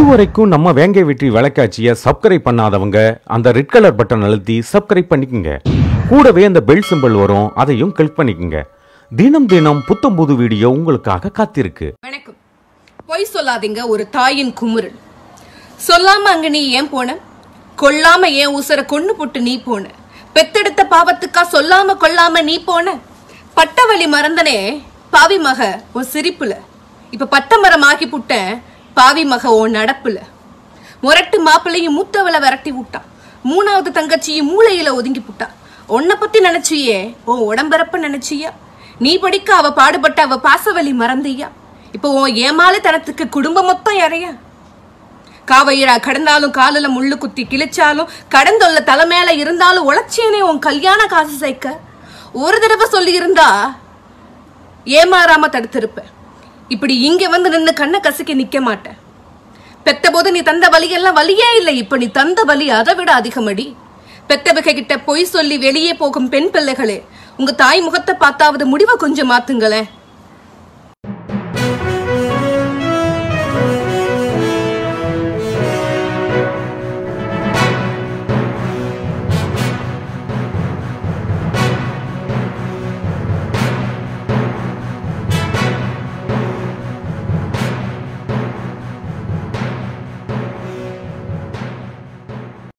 இதுவரைக்கும் நம்ம வேங்கை வெற்றி விளக்காட்சியை சப்ஸ்கிரைப் பண்ணாதவங்க அந்த ரெட் கலர் பட்டன் அழுத்தி சப்ஸ்கிரைப் பண்ணிக்கங்க கூடவே அந்த பெல் சிம்பல் வரும் அதையும் கிளிக் பண்ணிக்கங்க தினம் தினம் புத்தம் புது வீடியோ உங்களுக்காக காத்திருக்கு வணக்கம் பொய் சொல்லாதீங்க ஒரு தாயின் குமுறல் சொல்லாம அங்க நீ ஏன் போன கொல்லாம ஏன் உசர கொன்னு போட்டு நீ போன பெத்தெடுத்த பாவத்துக்கா சொல்லாம கொல்லாம நீ போன பட்டவழி மறந்தனே பாவி மக உன் சிரிப்புல இப்ப பட்ட மரம் ஆக்கி புட்டேன் பாவி மக உன் நடப்புல முரட்டு மாப்பிள்ளையும் மூத்தவளை விரட்டி விட்டான் மூணாவது தங்கச்சியும் மூளையில ஒதுங்கி புட்டா உன்னை பத்தி நினைச்சியே உன் உடம்பரப்ப நினைச்சியா நீ படிக்க அவ பாடுபட்ட அவ பாசவலி மறந்தியா இப்போ உன் ஏமாளித்தனத்துக்கு குடும்பம் மொத்தம் இறையா காவையரா கடந்தாலும் காலில் முள்ளு குத்தி கிழிச்சாலும் கடந்தொல்ல தலை மேல இருந்தாலும் உழைச்சேனே உன் கல்யாண காசு சேர்க்க ஒரு தடவை சொல்லி இருந்தா ஏமாறாம தடுத்திருப்ப இப்படி இங்க வந்து நின்னு கண்ணை கசக்கி நிக்க மாட்டேன் பெத்த போது நீ தந்த வலியெல்லாம் வலியே இல்லை இப்ப நீ தந்த வலி அதை விட அதிகமடி பெத்தவகை கிட்ட பொய் சொல்லி வெளியே போகும் பெண் பிள்ளைகளே உங்க தாய் முகத்தை பார்த்தாவது முடிவை கொஞ்சம் மாத்துங்களேன்